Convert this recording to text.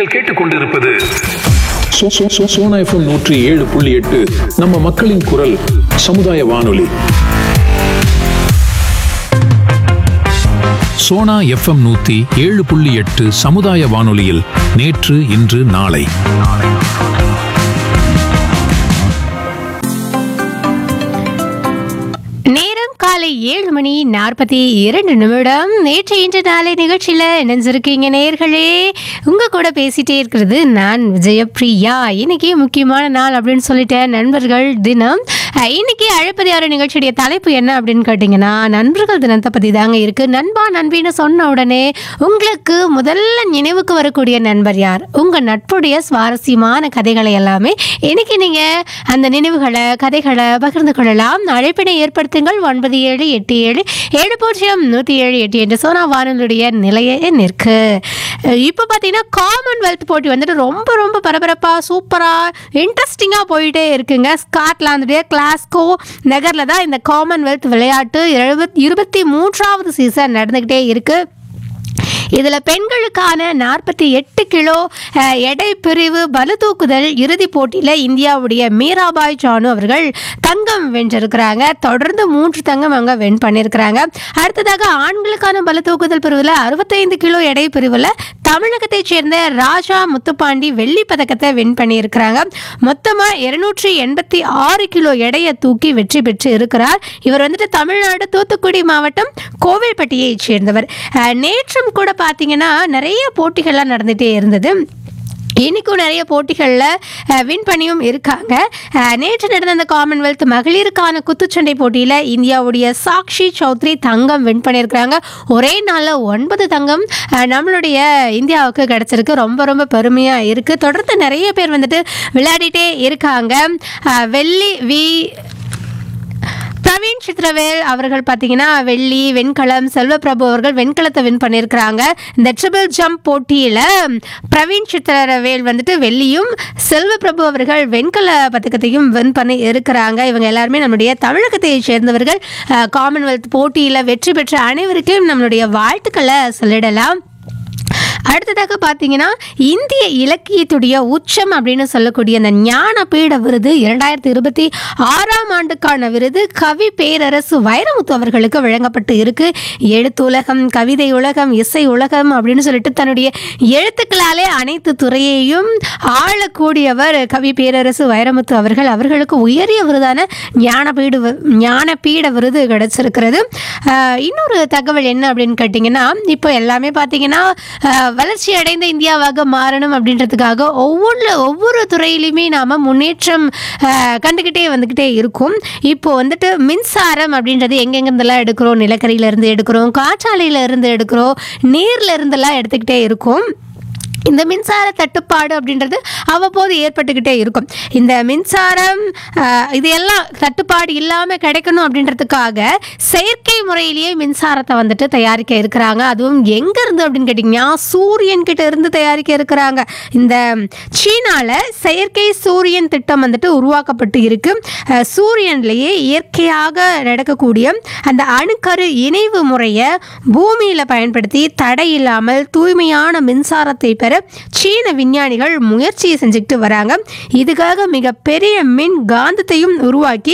நீங்கள் கேட்டுக்கொண்டிருப்பது சோ- சோ- சோ- சோனா எஃப்எம் நூற்றி ஏழு புள்ளி எட்டு நம்ம மக்களின் குரல் சமுதாய வானொலி சோனா எஃப்எம் நூத்தி ஏழு புள்ளி எட்டு சமுதாய வானொலியில் நேற்று இன்று நாளை நேரம் காலை ஏழு மணி நாற்பத்தி இரண்டு நிமிடம் நேற்று இன்று நாளை நிகழ்ச்சியில் இணைஞ்சிருக்கீங்க நேர்களே உங்க கூட பேசிட்டே இருக்கிறது நான் விஜயப்ரியா இன்னைக்கு முக்கியமான நாள் அப்படின்னு சொல்லிட்டேன் நண்பர்கள் தினம் அஹ், இன்னைக்கு அழைப்பது யாரு நிகழ்ச்சியுடைய தலைப்பு என்ன அப்படின்னு கேட்டிங்கன்னா நண்பர்கள் தினத்தை பற்றி தாங்க இருக்கு நண்பா நண்பின்னு சொன்ன உடனே உங்களுக்கு முதல்ல நினைவுக்கு வரக்கூடிய நண்பர் யார் உங்க நட்புடைய சுவாரஸ்யமான கதைகளை எல்லாமே இன்னைக்கு நீங்க அந்த நினைவுகளை கதைகளை பகிர்ந்து கொள்ளலாம் அழைப்பினை ஏற்படுத்துங்கள் ஒன்பது ஏழு எட்டு ஏழு ஏழு பூஜ்ஜியம் நூற்றி ஏழு எட்டு என்ற சோனா வானொலியுடைய நிலையே நிற்கு இப்போ பார்த்தீங்கன்னா காமன்வெல்த் போட்டி வந்துட்டு ரொம்ப ரொம்ப பரபரப்பாக சூப்பராக இன்ட்ரெஸ்டிங்காக போயிட்டே இருக்குங்க ஸ்காட்லாந்துடைய கிளாஸ்கோ நகரில் தான் இந்த காமன்வெல்த் விளையாட்டு எழுபத் இருபத்தி மூன்றாவது சீசன் நடந்துக்கிட்டே இருக்குது இதில் பெண்களுக்கான நாற்பத்தி எட்டு கிலோ அஹ், எடை பிரிவு பளு தூக்குதல் இறுதிப் போட்டியில் இந்தியாவுடைய மீராபாய் சானு அவர்கள் தங்கம் வென்றிருக்கிறாங்க தொடர்ந்து மூன்று தங்கம் அவங்க வென் பண்ணியிருக்கிறாங்க அடுத்ததாக ஆண்களுக்கான பளு தூக்குதல் பிரிவில் அறுபத்தைந்து கிலோ எடை பிரிவில் தமிழகத்தைச் சேர்ந்த ராஜா முத்துப்பாண்டி வெள்ளி பதக்கத்தை வென் பண்ணியிருக்கிறாங்க மொத்தமாக இருநூற்றி எண்பத்தி ஆறு கிலோ எடையை தூக்கி வெற்றி பெற்று இருக்கிறார் இவர் வந்துட்டு தமிழ்நாடு தூத்துக்குடி மாவட்டம் கோவில்பட்டியைச் சேர்ந்தவர் அஹ், நேற்றும் கூட பார்த்தீங்கன்னா நிறைய போட்டிகள்லாம் நடந்துகிட்டே இருந்தது இன்னைக்கும் நிறைய போட்டிகளில் வின் பண்ணியும் இருக்காங்க அஹ், நேற்று நடந்த அந்த காமன்வெல்த் மகளிருக்கான குத்துச்சண்டை போட்டியில் இந்தியாவுடைய சாக்ஷி சௌத்ரி தங்கம் வின் பண்ணியிருக்கிறாங்க ஒரே நாளில் ஒன்பது தங்கம் அஹ், நம்மளுடைய இந்தியாவுக்கு கிடச்சிருக்கு ரொம்ப ரொம்ப பெருமையாக இருக்குது தொடர்ந்து நிறைய பேர் வந்துட்டு விளையாடிட்டே இருக்காங்க அஹ், வெள்ளி வி பிரவீன் சித்ரவேல் அவர்கள் பார்த்தீங்கன்னா வெள்ளி வெண்கலம் செல்வப்பிரபு அவர்கள் வெண்கலத்தை வின் பண்ணியிருக்கிறாங்க இந்த ட்ரிபிள் ஜம்ப் போட்டியில் பிரவீன் சித்திரவேல் வந்துட்டு வெள்ளியும் செல்வப்பிரபு அவர்கள் வெண்கல பதக்கத்தையும் வின் பண்ணி இருக்கிறாங்க இவங்க எல்லாருமே நம்முடைய தமிழகத்தை சேர்ந்தவர்கள் அஹ், காமன்வெல்த் போட்டியில் வெற்றி பெற்ற அனைவருக்கும் நம்மளுடைய வாழ்த்துக்களை சொல்லிடலாம் அடுத்ததாக பார்த்தீங்கன்னா இந்திய இலக்கியத்துடைய உச்சம் அப்படின்னு சொல்லக்கூடிய அந்த ஞானபீட விருது இரண்டாயிரத்தி இருபத்தி ஆறாம் ஆண்டுக்கான விருது கவி பேரரசு வைரமுத்து அவர்களுக்கு வழங்கப்பட்டு இருக்கு எழுத்துலகம் கவிதை உலகம் இசை உலகம் அப்படின்னு சொல்லிட்டு தன்னுடைய எழுத்துக்களாலே அனைத்து துறையையும் ஆளக்கூடியவர் கவி பேரரசு வைரமுத்து அவர்கள் அவர்களுக்கு உயரிய விருதான ஞானபீடு வி- ஞானபீட விருது கிடைச்சிருக்கிறது ஆஹ் இன்னொரு தகவல் என்ன அப்படின்னு கேட்டிங்கன்னா இப்போ எல்லாமே பார்த்தீங்கன்னா ஆஹ் வளர்ச்சி அடைந்த இந்தியாவாக மாறணும் அப்படின்றதுக்காக ஒவ்வொன்று ஒவ்வொரு துறையிலையுமே நாம் முன்னேற்றம் ஆஹ் கண்டுக்கிட்டே வந்துக்கிட்டே இருக்கும் இப்போ வந்துட்டு மின்சாரம் அப்படின்றது எங்கெங்கேருந்தெல்லாம் எடுக்கிறோம் நிலக்கரியிலேருந்து எடுக்கிறோம் காற்றாலையில இருந்து எடுக்கிறோம் நீர்ல இருந்தெல்லாம் எடுத்துக்கிட்டே இருக்கும் இந்த மின்சார தட்டுப்பாடு அப்படின்றது அவ்வப்போது ஏற்பட்டுக்கிட்டே இருக்கும் இந்த மின்சாரம் ஆஹ், இது எல்லாம் தட்டுப்பாடு இல்லாமல் கிடைக்கணும் அப்படின்றதுக்காக செயற்கை முறையிலேயே மின்சாரத்தை வந்துட்டு தயாரிக்க இருக்கிறாங்க அதுவும் எங்கேருந்து அப்படின்னு கேட்டிங்கன்னா சூரியன் கிட்ட இருந்து தயாரிக்க இருக்கிறாங்க இந்த சீனால செயற்கை சூரியன் திட்டம் வந்துட்டு உருவாக்கப்பட்டு இருக்கு அஹ், சூரியன்லேயே இயற்கையாக நடக்கக்கூடிய அந்த அணுக்கரு இணைவு முறையை பூமியில் பயன்படுத்தி தடை இல்லாமல் தூய்மையான மின்சாரத்தை பெற சீன விஞ்ஞானிகள் முயற்சியை செஞ்சுக்கிட்டு வராங்க இதுக்காக மிகப்பெரிய மின் காந்தத்தையும் உருவாக்கி